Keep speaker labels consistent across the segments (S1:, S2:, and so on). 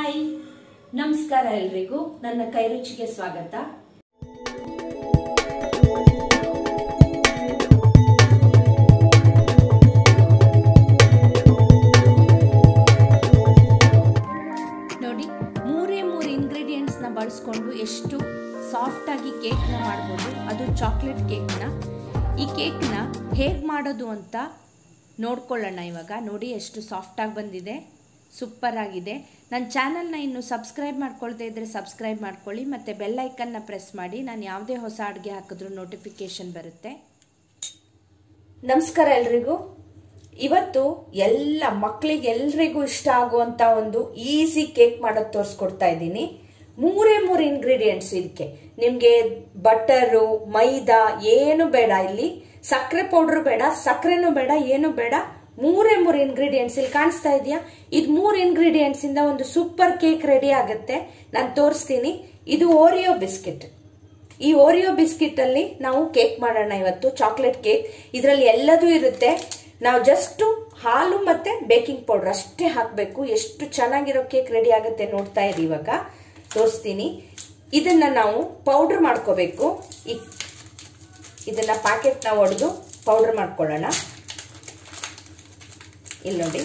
S1: hi ನಮಸ್ಕಾರ ಎಲ್ರಿಗೂ ನನ್ನ ಕೈರುಚಿಗೆ ಸ್ವಾಗತ ನೋಡಿ ಮೂರೇ ಮೂರು ಇಂಗ್ರೀಡಿಯೆಂಟ್ಸ್ನ ಬಳಸ್ಕೊಂಡು ಎಷ್ಟು ಸಾಫ್ಟಾಗಿ ಕೇಕ್ನ ಮಾಡ್ಬೋದು ಅದು ಚಾಕ್ಲೇಟ್ ಕೇಕ್ನ ಈ ಕೇಕ್ನ ಹೇಗೆ ಮಾಡೋದು ಅಂತ ನೋಡ್ಕೊಳ್ಳೋಣ ಇವಾಗ ನೋಡಿ ಎಷ್ಟು ಸಾಫ್ಟಾಗಿ ಬಂದಿದೆ ಸೂಪರ್ ಆಗಿದೆ ನನ್ನ ಚಾನಲ್ನ ಇನ್ನು ಸಬ್ಸ್ಕ್ರೈಬ್ ಮಾಡ್ಕೊಳ್ದೇ ಇದ್ದರೆ ಸಬ್ಸ್ಕ್ರೈಬ್ ಮಾಡ್ಕೊಳ್ಳಿ ಮತ್ತು ಬೆಲ್ಲೈಕನ್ನ ಪ್ರೆಸ್ ಮಾಡಿ ನಾನು ಯಾವುದೇ ಹೊಸ ಅಡುಗೆ ಹಾಕಿದ್ರೂ ನೋಟಿಫಿಕೇಷನ್ ಬರುತ್ತೆ ನಮಸ್ಕಾರ ಎಲ್ರಿಗೂ ಇವತ್ತು ಎಲ್ಲ ಮಕ್ಕಳಿಗೆ ಎಲ್ರಿಗೂ ಇಷ್ಟ ಆಗುವಂತ ಒಂದು ಈಸಿ ಕೇಕ್ ಮಾಡೋದು ತೋರಿಸ್ಕೊಡ್ತಾ ಇದ್ದೀನಿ ಮೂರೇ ಮೂರು ಇಂಗ್ರೀಡಿಯೆಂಟ್ಸ್ ಇದಕ್ಕೆ ನಿಮ್ಗೆ ಬಟರು ಮೈದಾ ಏನು ಬೇಡ ಇಲ್ಲಿ ಸಕ್ಕರೆ ಪೌಡರ್ ಬೇಡ ಸಕ್ಕರೆನೂ ಬೇಡ ಏನು ಬೇಡ ಮೂರೇ ಮೂರು ಇಂಗ್ರೀಡಿಯೆಂಟ್ಸ್ ಇಲ್ಲಿ ಕಾಣಿಸ್ತಾ ಇದೆಯಾ ಇದು ಮೂರು ಇಂಗ್ರೀಡಿಯೆಂಟ್ಸ್ ಇಂದ ಒಂದು ಸೂಪರ್ ಕೇಕ್ ರೆಡಿ ಆಗುತ್ತೆ ನಾನು ತೋರಿಸ್ತೀನಿ ಇದು ಓರಿಯೋ ಬಿಸ್ಕೆಟ್ ಈ ಓರಿಯೋ ಬಿಸ್ಕಿಟ್ ಅಲ್ಲಿ ನಾವು ಕೇಕ್ ಮಾಡೋಣ ಇವತ್ತು ಚಾಕ್ಲೇಟ್ ಕೇಕ್ ಇದರಲ್ಲಿ ಎಲ್ಲದೂ ಇರುತ್ತೆ ನಾವು ಜಸ್ಟ್ ಹಾಲು ಮತ್ತೆ ಬೇಕಿಂಗ್ ಪೌಡರ್ ಅಷ್ಟೇ ಹಾಕಬೇಕು ಎಷ್ಟು ಚೆನ್ನಾಗಿರೋ ಕೇಕ್ ರೆಡಿ ಆಗುತ್ತೆ ನೋಡ್ತಾ ಇರಿ ಇವಾಗ ತೋರಿಸ್ತೀನಿ ಇದನ್ನ ನಾವು ಪೌಡರ್ ಮಾಡ್ಕೋಬೇಕು ಇದನ್ನ ಪ್ಯಾಕೆಟ್ನ ಒಡೆದು ಪೌಡರ್ ಮಾಡ್ಕೊಳ್ಳೋಣ ಇಲ್ಲಿ ನೋಡಿ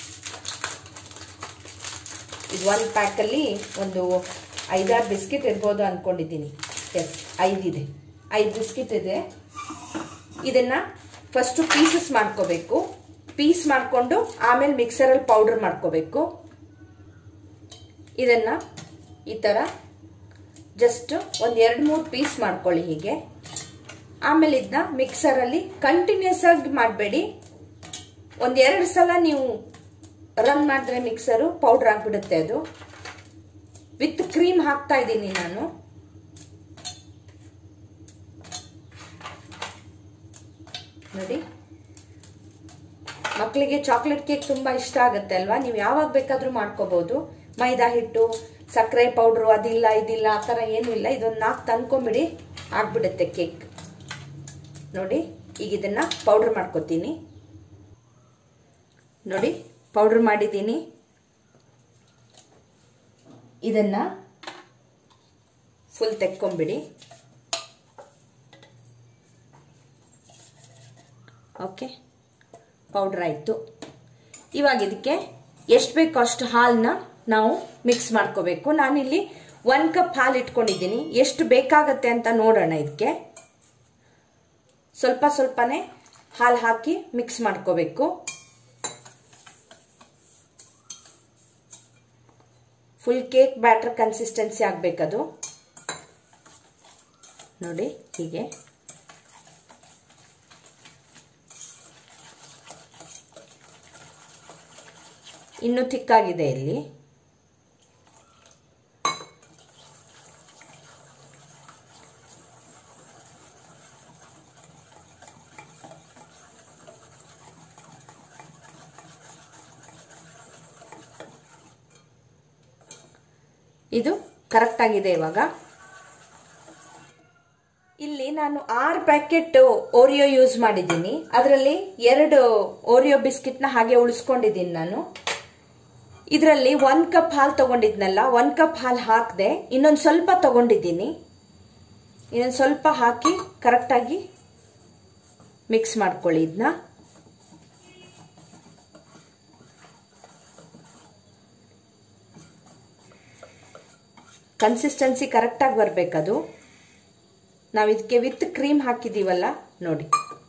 S1: ಇದು ಒಂದು ಪ್ಯಾಕಲ್ಲಿ ಒಂದು ಐದಾರು ಬಿಸ್ಕಿಟ್ ಇರ್ಬೋದು ಅಂದ್ಕೊಂಡಿದ್ದೀನಿ ಎಸ್ ಐದಿದೆ ಐದು ಬಿಸ್ಕಿಟ್ ಇದೆ ಇದನ್ನ ಫಸ್ಟು ಪೀಸಸ್ ಮಾಡ್ಕೋಬೇಕು ಪೀಸ್ ಮಾಡಿಕೊಂಡು ಆಮೇಲೆ ಮಿಕ್ಸರಲ್ಲಿ ಪೌಡರ್ ಮಾಡ್ಕೋಬೇಕು ಇದನ್ನ ಈ ಥರ ಜಸ್ಟ್ ಒಂದು ಎರಡು ಮೂರು ಪೀಸ್ ಮಾಡ್ಕೊಳ್ಳಿ ಹೀಗೆ ಆಮೇಲೆ ಇದನ್ನ ಮಿಕ್ಸರಲ್ಲಿ ಕಂಟಿನ್ಯೂಸ್ ಆಗಿ ಮಾಡಬೇಡಿ ಒಂದೆರಡು ಸಲ ನೀವು ರನ್ ಮಾಡಿದ್ರೆ ಮಿಕ್ಸರು ಪೌಡ್ರ್ ಆಗಿಬಿಡುತ್ತೆ ಅದು ವಿತ್ ಕ್ರೀಮ್ ಹಾಕ್ತಾ ಇದ್ದೀನಿ ನಾನು ನೋಡಿ ಮಕ್ಕಳಿಗೆ ಚಾಕ್ಲೇಟ್ ಕೇಕ್ ತುಂಬಾ ಇಷ್ಟ ಆಗುತ್ತೆ ಅಲ್ವಾ ನೀವು ಯಾವಾಗ ಬೇಕಾದ್ರೂ ಮಾಡ್ಕೋಬಹುದು ಮೈದಾ ಹಿಟ್ಟು ಸಕ್ಕರೆ ಪೌಡ್ರು ಅದಿಲ್ಲ ಇದಿಲ್ಲ ಆ ಥರ ಏನೂ ಇಲ್ಲ ಇದೊಂದು ನಾಲ್ಕು ತಂದ್ಕೊಂಬಿಡಿ ಆಗ್ಬಿಡುತ್ತೆ ಕೇಕ್ ನೋಡಿ ಈಗ ಇದನ್ನ ಪೌಡ್ರ್ ಮಾಡ್ಕೋತೀನಿ ನೋಡಿ ಪೌಡ್ರ್ ಮಾಡಿದ್ದೀನಿ ಇದನ್ನ ಫುಲ್ ತೆಕ್ಕೊಂಬಿಡಿ ಓಕೆ ಪೌಡ್ರ್ ಆಯಿತು ಇವಾಗ ಇದಕ್ಕೆ ಎಷ್ಟು ಬೇಕೋ ಅಷ್ಟು ಹಾಲನ್ನ ನಾವು ಮಿಕ್ಸ್ ಮಾಡ್ಕೋಬೇಕು ನಾನಿಲ್ಲಿ ಒಂದು ಕಪ್ ಹಾಲು ಇಟ್ಕೊಂಡಿದ್ದೀನಿ ಎಷ್ಟು ಬೇಕಾಗತ್ತೆ ಅಂತ ನೋಡೋಣ ಇದಕ್ಕೆ ಸ್ವಲ್ಪ ಸ್ವಲ್ಪನೇ ಹಾಲು ಹಾಕಿ ಮಿಕ್ಸ್ ಮಾಡ್ಕೋಬೇಕು ಫುಲ್ ಕೇಕ್ ಬ್ಯಾಟರ್ ಕನ್ಸಿಸ್ಟೆನ್ಸಿ ಆಗಬೇಕದು ನೋಡಿ ಹೀಗೆ ಇನ್ನೂ ಥಿಕ್ಕಾಗಿದೆ ಇಲ್ಲಿ ಇದು ಕರೆಕ್ಟ್ ಆಗಿದೆ ಇವಾಗ ಇಲ್ಲಿ ನಾನು ಆರು ಪ್ಯಾಕೆಟ್ ಓರಿಯೋ ಯೂಸ್ ಮಾಡಿದ್ದೀನಿ ಅದರಲ್ಲಿ ಎರಡು ಓರಿಯೋ ಬಿಸ್ಕಿಟ್ನ ಹಾಗೆ ಉಳಿಸ್ಕೊಂಡಿದ್ದೀನಿ ನಾನು ಇದರಲ್ಲಿ ಒಂದು ಕಪ್ ಹಾಲು ತಗೊಂಡಿದ್ನಲ್ಲ ಒಂದು ಕಪ್ ಹಾಲು ಹಾಕಿದೆ ಇನ್ನೊಂದು ಸ್ವಲ್ಪ ತಗೊಂಡಿದ್ದೀನಿ ಇನ್ನೊಂದು ಸ್ವಲ್ಪ ಹಾಕಿ ಕರೆಕ್ಟಾಗಿ ಮಿಕ್ಸ್ ಮಾಡ್ಕೊಳ್ಳಿ ಇದನ್ನ ಕನ್ಸಿಸ್ಟೆನ್ಸಿ ಕರೆಕ್ಟಾಗಿ ಬರಬೇಕದು ನಾವು ಇದಕ್ಕೆ ವಿತ್ ಕ್ರೀಮ್ ಹಾಕಿದ್ದೀವಲ್ಲ ನೋಡಿ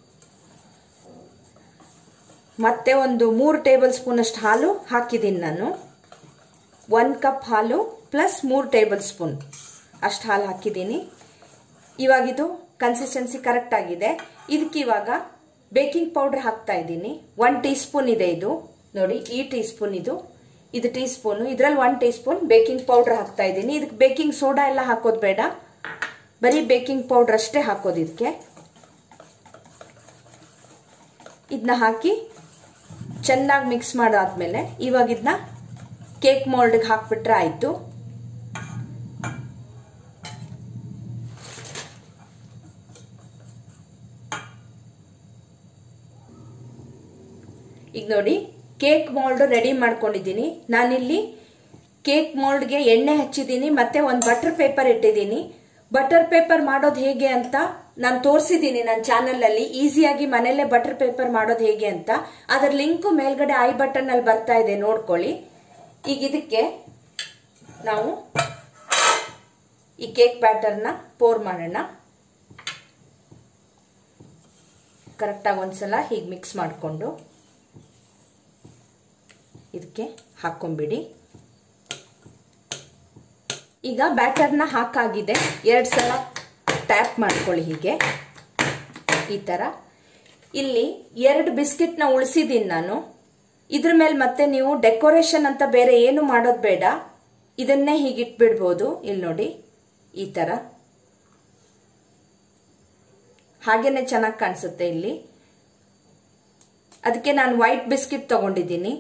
S1: ಮತ್ತೆ ಒಂದು ಮೂರು ಟೇಬಲ್ ಸ್ಪೂನ್ ಅಷ್ಟು ಹಾಲು ಹಾಕಿದ್ದೀನಿ ನಾನು ಒಂದು ಕಪ್ ಹಾಲು ಪ್ಲಸ್ ಮೂರು ಟೇಬಲ್ ಸ್ಪೂನ್ ಅಷ್ಟು ಹಾಲು ಹಾಕಿದ್ದೀನಿ ಇವಾಗಿದು ಕನ್ಸಿಸ್ಟೆನ್ಸಿ ಕರೆಕ್ಟ್ ಆಗಿದೆ ಇದಕ್ಕೆ ಇವಾಗ ಬೇಕಿಂಗ್ ಪೌಡರ್ ಹಾಕ್ತಾ ಇದ್ದೀನಿ ಒನ್ ಟೀ ಸ್ಪೂನ್ ಇದೆ ಇದು ನೋಡಿ ಈ ಟೀ ಸ್ಪೂನ್ ಇದು ಇದು ಟೀ ಸ್ಪೂನು ಇದರಲ್ಲಿ one teaspoon baking powder ಹಾಕ್ತಾ ಇದ್ದೀನಿ ಇದಕ್ಕೆ ಬೇಕಿಂಗ್ ಸೋಡಾ ಎಲ್ಲ ಹಾಕೋದು ಬೇಡ ಬರೀ ಬೇಕಿಂಗ್ ಪೌಡರ್ ಅಷ್ಟೇ ಹಾಕೋದು ಇದಕ್ಕೆ ಇದನ್ನ ಹಾಕಿ ಚೆನ್ನಾಗಿ ಮಿಕ್ಸ್ ಮಾಡಾದ್ಮೇಲೆ ಇವಾಗ ಇದನ್ನ ಕೇಕ್ ಮೋಲ್ಡ್ಗೆ ಹಾಕ್ಬಿಟ್ರೆ ಆಯಿತು ಈಗ ನೋಡಿ ಕೇಕ್ ಮೋಲ್ಡ್ ರೆಡಿ ಮಾಡ್ಕೊಂಡಿದ್ದೀನಿ ನಾನಿಲ್ಲಿ ಕೇಕ್ ಮೋಲ್ಡ್ಗೆ ಎಣ್ಣೆ ಹಚ್ಚಿದ್ದೀನಿ ಮತ್ತೆ ಒಂದು ಬಟರ್ ಪೇಪರ್ ಇಟ್ಟಿದ್ದೀನಿ ಬಟರ್ ಪೇಪರ್ ಮಾಡೋದು ಹೇಗೆ ಅಂತ ನಾನು ತೋರಿಸಿದ್ದೀನಿ ನನ್ನ ಚಾನೆಲ್ ಅಲ್ಲಿ ಈಸಿಯಾಗಿ ಮನೆಯಲ್ಲೇ ಬಟರ್ ಪೇಪರ್ ಮಾಡೋದು ಹೇಗೆ ಅಂತ ಅದರ ಲಿಂಕು ಮೇಲ್ಗಡೆ ಐ ಬಟನ್ ಅಲ್ಲಿ ಬರ್ತಾ ಇದೆ ನೋಡ್ಕೊಳ್ಳಿ ಈಗ ಇದಕ್ಕೆ ನಾವು ಈ ಕೇಕ್ ಬ್ಯಾಟರ್ನ ಪೋರ್ ಮಾಡೋಣ ಕರೆಕ್ಟಾಗಿ ಒಂದ್ಸಲ ಹೀಗೆ ಮಿಕ್ಸ್ ಮಾಡಿಕೊಂಡು ಇದಕ್ಕೆ ಹಾಕೊಂಡ್ಬಿಡಿ ಈಗ ಬ್ಯಾಟರ್ನ ಹಾಕಾಗಿದೆ ಎರಡು ಸಲ ಟ್ಯಾಪ್ ಮಾಡ್ಕೊಳ್ಳಿ ಹೀಗೆ ಈ ಥರ ಇಲ್ಲಿ ಎರಡು ಬಿಸ್ಕಿಟ್ನ ಉಳಿಸಿದ್ದೀನಿ ನಾನು ಇದ್ರ ಮೇಲೆ ಮತ್ತೆ ನೀವು ಡೆಕೋರೇಷನ್ ಅಂತ ಬೇರೆ ಏನು ಮಾಡೋದು ಬೇಡ ಇದನ್ನೇ ಹೀಗಿಟ್ಬಿಡ್ಬೋದು ಇಲ್ಲಿ ನೋಡಿ ಈ ಥರ ಹಾಗೇನೆ ಚೆನ್ನಾಗಿ ಕಾಣಿಸುತ್ತೆ ಇಲ್ಲಿ ಅದಕ್ಕೆ ನಾನು ವೈಟ್ ಬಿಸ್ಕಿಟ್ ತಗೊಂಡಿದ್ದೀನಿ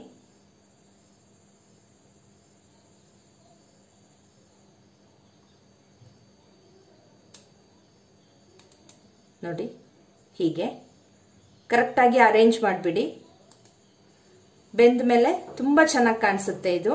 S1: ನೋಡಿ ಹೀಗೆ ಕರೆಕ್ಟಾಗಿ ಅರೇಂಜ್ ಮಾಡಿಬಿಡಿ ಬೆಂದ ಮೇಲೆ ತುಂಬ ಚೆನ್ನಾಗಿ ಕಾಣಿಸುತ್ತೆ ಇದು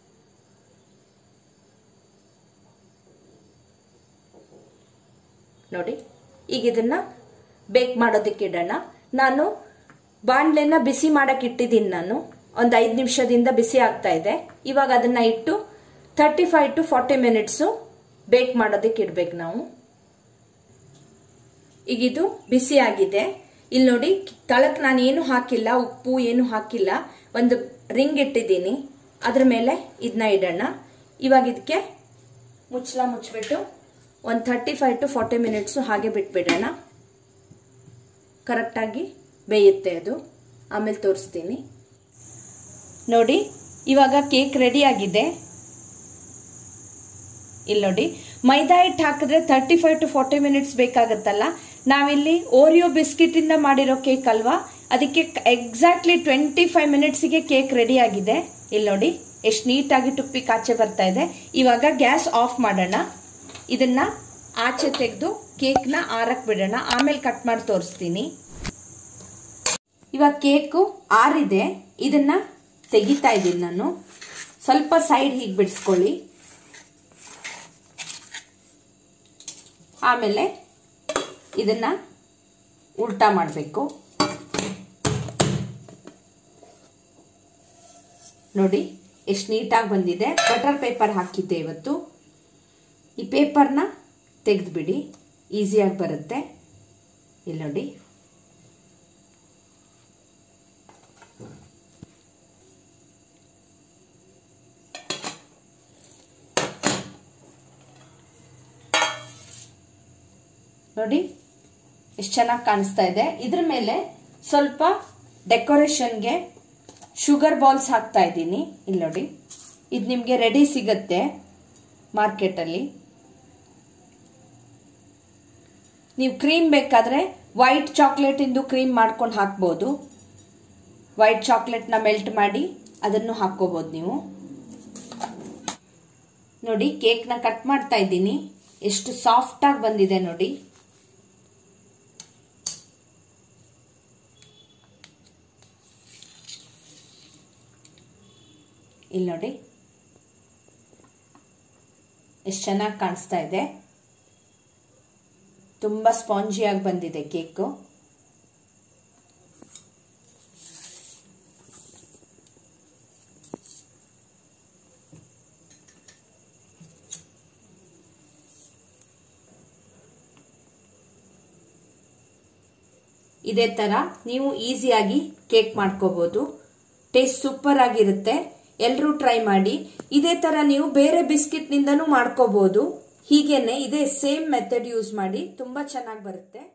S1: ನೋಡಿ ಈಗ ಇದನ್ನ ಬೇಕ್ ಮಾಡೋದಕ್ಕೆ ಇಡೋಣ ನಾನು ಬಾಣಲೆನ ಬಿಸಿ ಮಾಡಕ್ಕೆ ಇಟ್ಟಿದ್ದೀನಿ ನಾನು ಒಂದು ಐದು ನಿಮಿಷದಿಂದ ಬಿಸಿ ಆಗ್ತಾ ಇದೆ ಇವಾಗ ಅದನ್ನ ಇಟ್ಟು thirty five to forty minutes bake ಮಾಡೋದಕ್ಕೆ ಇಡ್ಬೇಕು ನಾವು ಈಗ ಇದು ಬಿಸಿ ಆಗಿದೆ ಇಲ್ಲಿ ನೋಡಿ ತಳಕ್ ನಾನು ಏನು ಹಾಕಿಲ್ಲ ಉಪ್ಪು ಏನು ಹಾಕಿಲ್ಲ ಒಂದು ರಿಂಗ್ ಇಟ್ಟಿದ್ದೀನಿ ಅದ್ರ ಮೇಲೆ ಇದನ್ನ ಇಡೋಣ ಇವಾಗ ಇದಕ್ಕೆ ಮುಚ್ಚಲ ಮುಚ್ಚಿಬಿಟ್ಟು ಒಂದು thirty five to forty minutes ಹಾಗೆ ಬಿಟ್ಬಿಡೋಣ ಕರೆಕ್ಟಾಗಿ ಬೇಯುತ್ತೆ ಅದು ಆಮೇಲೆ ತೋರಿಸ್ತೀನಿ ನೋಡಿ ಇವಾಗ ಕೇಕ್ ರೆಡಿ ಆಗಿದೆ ಇಲ್ಲಿ ನೋಡಿ ಮೈದಾ ಹಿಟ್ಟು ಹಾಕಿದ್ರೆ thirty five to forty minutes ಬೇಕಾಗತ್ತಲ್ಲ ನಾವಿಲ್ಲಿ ಓರಿಯೋ ಬಿಸ್ಕಿಟ್ ಇಂದ ಮಾಡಿರೋ ಕೇಕ್ ಅಲ್ವಾ ಅದಕ್ಕೆ ಎಕ್ಸಾಕ್ಟ್ಲಿ ಟ್ವೆಂಟಿ ಫೈವ್ ಮಿನಿಟ್ಸ್ಗೆ ಕೇಕ್ ರೆಡಿ ಆಗಿದೆ ಇಲ್ಲಿ ನೋಡಿ ಎಷ್ಟು ನೀಟಾಗಿ ಟುಪ್ಪಿ ಕಾಚೆ ಬರ್ತಾ ಇದೆ ಇವಾಗ ಗ್ಯಾಸ್ ಆಫ್ ಮಾಡೋಣ ಇದನ್ನ ಆಚೆ ತೆಗೆದು ಕೇಕ್ನ ಆರಕ್ ಬಿಡೋಣ ಆಮೇಲೆ ಕಟ್ ಮಾಡಿ ತೋರಿಸ್ತೀನಿ ಇವಾಗ ಕೇಕು ಆರಿದೆ ಇದನ್ನ ತೆಗಿತಾ ಇದ್ದೀನಿ ನಾನು ಸ್ವಲ್ಪ ಸೈಡ್ ಹೀಗೆ ಬಿಡಿಸ್ಕೊಳ್ಳಿ ಆಮೇಲೆ ಇದನ್ನ ಉಲ್ಟಾ ಮಾಡಬೇಕು ನೋಡಿ ಎಷ್ಟು ನೀಟಾಗಿ ಬಂದಿದೆ ಬಟರ್ ಪೇಪರ್ ಹಾಕಿದ್ದೆ ಇವತ್ತು ಈ ಪೇಪರ್ನ ತೆಗೆದುಬಿಡಿ ಈಸಿಯಾಗಿ ಬರುತ್ತೆ ಇಲ್ಲಿ ನೋಡಿ ನೋಡಿ ಎಷ್ಟು ಚೆನ್ನಾಗಿ ಕಾಣಿಸ್ತಾ ಇದೆ ಇದ್ರ ಮೇಲೆ ಸ್ವಲ್ಪ ಡೆಕೋರೇಷನ್ಗೆ ಶುಗರ್ ಬಾಲ್ಸ್ ಹಾಕ್ತಾ ಇದ್ದೀನಿ ಇಲ್ಲಿ ನೋಡಿ ಇದು ನಿಮಗೆ ರೆಡಿ ಸಿಗತ್ತೆ ಮಾರ್ಕೆಟಲ್ಲಿ ನೀವು ಕ್ರೀಮ್ ಬೇಕಾದ್ರೆ ವೈಟ್ ಚಾಕ್ಲೇಟ್ ಇಂದು ಕ್ರೀಮ್ ಮಾಡ್ಕೊಂಡು ಹಾಕ್ಬೋದು ವೈಟ್ ಚಾಕ್ಲೇಟ್ನ ಮೆಲ್ಟ್ ಮಾಡಿ ಅದನ್ನು ಹಾಕ್ಕೋಬೋದು ನೀವು ನೋಡಿ ಕೇಕ್ನ ಕಟ್ ಮಾಡ್ತಾ ಇದ್ದೀನಿ ಎಷ್ಟು ಸಾಫ್ಟ್ ಆಗಿ ಬಂದಿದೆ ನೋಡಿ ಇಲ್ಲಿ ನೋಡಿ ಎಷ್ಟು ಚೆನ್ನಾಗಿ ಕಾಣಿಸ್ತಾ ಇದೆ ತುಂಬ ಸ್ಪಾಂಜಿಯಾಗಿ ಬಂದಿದೆ ಕೇಕು ಇದೇ ತರ ನೀವು ಈಸಿಯಾಗಿ ಕೇಕ್ ಮಾಡ್ಕೋಬಹುದು ಟೇಸ್ಟ್ ಸೂಪರ್ ಆಗಿರುತ್ತೆ ಎಲ್ಲರೂ ಟ್ರೈ ಮಾಡಿ ಇದೇ ತರ ನೀವು ಬೇರೆ ಬಿಸ್ಕಿಟ್ ನಿಂದನೂ ಮಾಡ್ಕೋಬಹುದು ಹೀಗೇನೆ ಇದೇ ಸೇಮ್ ಮೆಥಡ್ ಯೂಸ್ ಮಾಡಿ ತುಂಬಾ ಚೆನ್ನಾಗಿ ಬರುತ್ತೆ